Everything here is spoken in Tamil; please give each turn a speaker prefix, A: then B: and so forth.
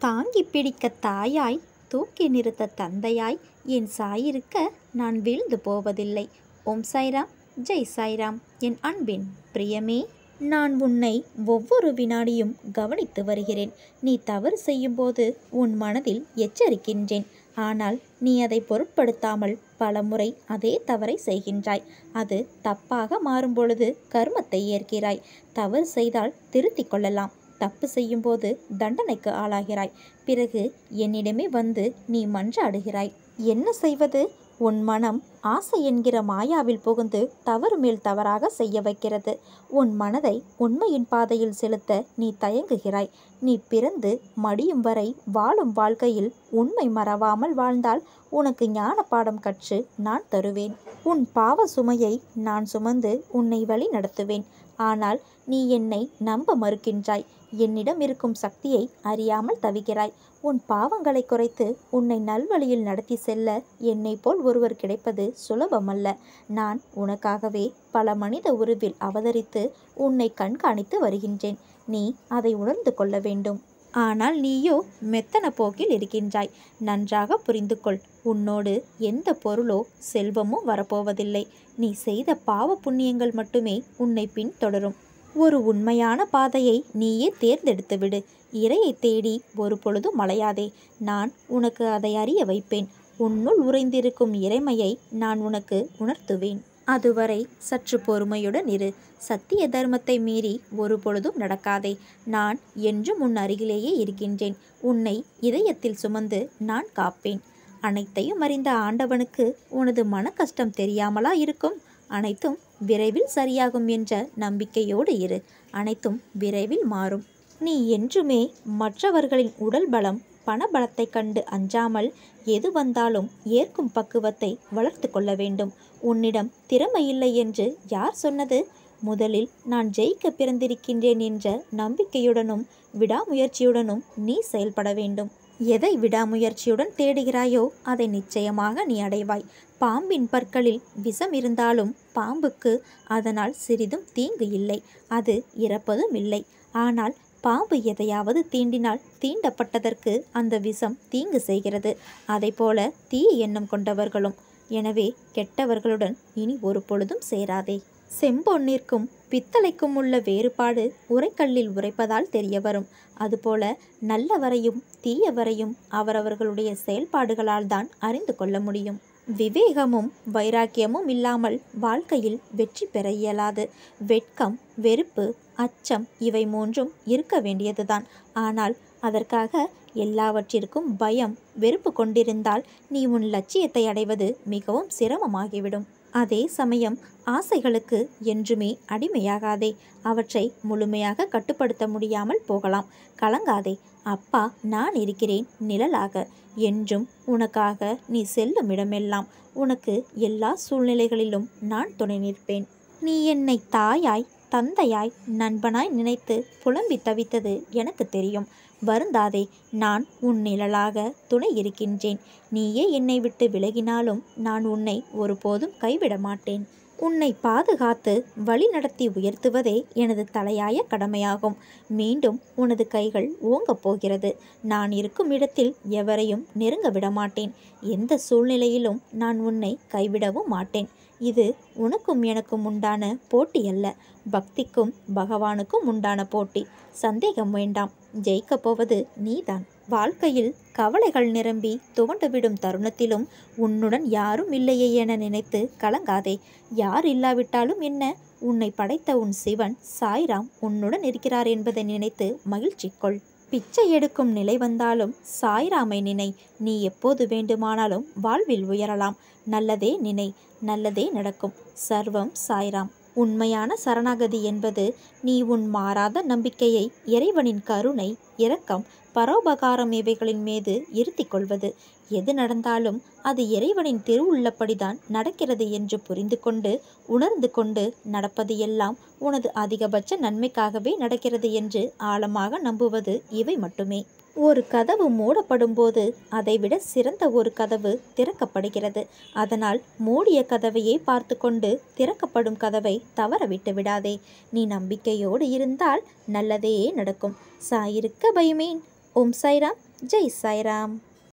A: தாங்கி பிடிக்க தாயாய் தூக்கி நிறுத்த தந்தையாய் என் சாயிருக்க நான் வீழ்ந்து போவதில்லை ஓம் சாய்ராம் ஜெய் சாய்ராம் என் அன்பின் பிரியமே நான் உன்னை ஒவ்வொரு வினாடியும் கவனித்து வருகிறேன் நீ தவறு செய்யும்போது உன் மனதில் எச்சரிக்கின்றேன் ஆனால் நீ அதை பொருட்படுத்தாமல் பலமுறை அதே தவறை செய்கின்றாய் அது தப்பாக மாறும் பொழுது கர்மத்தை ஏற்கிறாய் தவறு செய்தால் திருத்திக் கொள்ளலாம் தப்பு செய்யும்போது தண்டனைக்கு ஆளாகிறாய் பிறகு என்னிடமே வந்து நீ மன்றாடுகிறாய் என்ன செய்வது உன் மனம் ஆசை என்கிற மாயாவில் புகுந்து தவறு மேல் தவறாக செய்ய வைக்கிறது உன் மனதை உண்மையின் பாதையில் செலுத்த நீ தயங்குகிறாய் நீ பிறந்து மடியும் வரை வாழும் வாழ்க்கையில் உண்மை மறவாமல் வாழ்ந்தால் உனக்கு ஞான பாடம் கற்று நான் தருவேன் உன் பாவ சுமையை நான் சுமந்து உன்னை வழி நடத்துவேன் ஆனால் நீ என்னை நம்ப மறுக்கின்றாய் என்னிடம் இருக்கும் சக்தியை அறியாமல் தவிக்கிறாய் உன் பாவங்களை குறைத்து உன்னை நல்வழியில் நடத்தி செல்ல என்னை போல் ஒருவர் கிடைப்பது சுலபமல்ல நான் உனக்காகவே பல மனித உருவில் அவதரித்து உன்னை கண்காணித்து வருகின்றேன் நீ அதை உணர்ந்து கொள்ள வேண்டும் ஆனால் நீயோ மெத்தன போக்கில் இருக்கின்றாய் நன்றாக புரிந்து கொள் உன்னோடு எந்த பொருளோ செல்வமோ வரப்போவதில்லை நீ செய்த பாவ புண்ணியங்கள் மட்டுமே உன்னை பின்தொடரும் ஒரு உண்மையான பாதையை நீயே தேர்ந்தெடுத்து விடு இறையை தேடி ஒரு பொழுதும் மலையாதே நான் உனக்கு அதை அறிய வைப்பேன் உன்னுள் உறைந்திருக்கும் இறைமையை நான் உனக்கு உணர்த்துவேன் அதுவரை சற்று பொறுமையுடன் இரு சத்திய தர்மத்தை மீறி ஒரு பொழுதும் நடக்காதே நான் என்றும் உன் அருகிலேயே இருக்கின்றேன் உன்னை இதயத்தில் சுமந்து நான் காப்பேன் அனைத்தையும் அறிந்த ஆண்டவனுக்கு உனது மன கஷ்டம் தெரியாமலா இருக்கும் அனைத்தும் விரைவில் சரியாகும் என்ற நம்பிக்கையோடு இரு அனைத்தும் விரைவில் மாறும் நீ என்றுமே மற்றவர்களின் உடல் பலம் பணபலத்தை கண்டு அஞ்சாமல் எது வந்தாலும் ஏற்கும் பக்குவத்தை வளர்த்து கொள்ள வேண்டும் உன்னிடம் திறமை இல்லை என்று யார் சொன்னது முதலில் நான் ஜெயிக்க பிறந்திருக்கின்றேன் என்ற நம்பிக்கையுடனும் விடாமுயற்சியுடனும் நீ செயல்பட வேண்டும் எதை விடாமுயற்சியுடன் தேடுகிறாயோ அதை நிச்சயமாக நீ அடைவாய் பாம்பின் பற்களில் விஷம் இருந்தாலும் பாம்புக்கு அதனால் சிறிதும் தீங்கு இல்லை அது இறப்பதும் இல்லை ஆனால் பாம்பு எதையாவது தீண்டினால் தீண்டப்பட்டதற்கு அந்த விஷம் தீங்கு செய்கிறது அதைப்போல தீய எண்ணம் கொண்டவர்களும் எனவே கெட்டவர்களுடன் இனி ஒரு பொழுதும் சேராதே செம்பொன்னிற்கும் பித்தளைக்கும் உள்ள வேறுபாடு உரைக்கல்லில் உரைப்பதால் தெரிய வரும் அதுபோல நல்லவரையும் தீயவரையும் அவரவர்களுடைய செயல்பாடுகளால் தான் அறிந்து கொள்ள முடியும் விவேகமும் வைராக்கியமும் இல்லாமல் வாழ்க்கையில் வெற்றி பெற இயலாது வெட்கம் வெறுப்பு அச்சம் இவை மூன்றும் இருக்க வேண்டியதுதான் ஆனால் அதற்காக எல்லாவற்றிற்கும் பயம் வெறுப்பு கொண்டிருந்தால் நீ உன் லட்சியத்தை அடைவது மிகவும் சிரமமாகிவிடும் அதே சமயம் ஆசைகளுக்கு என்றுமே அடிமையாகாதே அவற்றை முழுமையாக கட்டுப்படுத்த முடியாமல் போகலாம் கலங்காதே அப்பா நான் இருக்கிறேன் நிழலாக என்றும் உனக்காக நீ செல்லும் இடமெல்லாம் உனக்கு எல்லா சூழ்நிலைகளிலும் நான் துணை நிற்பேன் நீ என்னை தாயாய் தந்தையாய் நண்பனாய் நினைத்து புலம்பி தவித்தது எனக்கு தெரியும் வருந்தாதே நான் உன் நிழலாக துணை இருக்கின்றேன் நீயே என்னை விட்டு விலகினாலும் நான் உன்னை ஒருபோதும் கைவிட மாட்டேன் உன்னை பாதுகாத்து வழி நடத்தி உயர்த்துவதே எனது தலையாய கடமையாகும் மீண்டும் உனது கைகள் ஓங்கப் போகிறது நான் இருக்கும் இடத்தில் எவரையும் நெருங்க விட மாட்டேன் எந்த சூழ்நிலையிலும் நான் உன்னை கைவிடவும் மாட்டேன் இது உனக்கும் எனக்கும் உண்டான போட்டி அல்ல பக்திக்கும் பகவானுக்கும் உண்டான போட்டி சந்தேகம் வேண்டாம் ஜெயிக்கப் போவது நீதான் வாழ்க்கையில் கவலைகள் நிரம்பி துவண்டுவிடும் தருணத்திலும் உன்னுடன் யாரும் இல்லையே என நினைத்து கலங்காதே யார் இல்லாவிட்டாலும் என்ன உன்னை படைத்த உன் சிவன் சாய்ராம் உன்னுடன் இருக்கிறார் என்பதை நினைத்து மகிழ்ச்சி கொள் பிச்சை எடுக்கும் நிலை வந்தாலும் சாய்ராமை நினை நீ எப்போது வேண்டுமானாலும் வாழ்வில் உயரலாம் நல்லதே நினை நல்லதே நடக்கும் சர்வம் சாய்ராம் உண்மையான சரணாகதி என்பது நீ உன் மாறாத நம்பிக்கையை இறைவனின் கருணை இரக்கம் பரோபகாரம் இவைகளின் மீது இருத்திக் கொள்வது எது நடந்தாலும் அது இறைவனின் திருவுள்ளப்படிதான் நடக்கிறது என்று புரிந்து கொண்டு உணர்ந்து கொண்டு நடப்பது எல்லாம் உனது அதிகபட்ச நன்மைக்காகவே நடக்கிறது என்று ஆழமாக நம்புவது இவை மட்டுமே ஒரு கதவு மூடப்படும் போது அதைவிட சிறந்த ஒரு கதவு திறக்கப்படுகிறது அதனால் மூடிய கதவையே பார்த்து கொண்டு திறக்கப்படும் கதவை தவற விட்டு விடாதே நீ நம்பிக்கையோடு இருந்தால் நல்லதே நடக்கும் சாயிருக்க பயமேன் ஓம் சாய்ராம் ஜெய் சாய்ராம்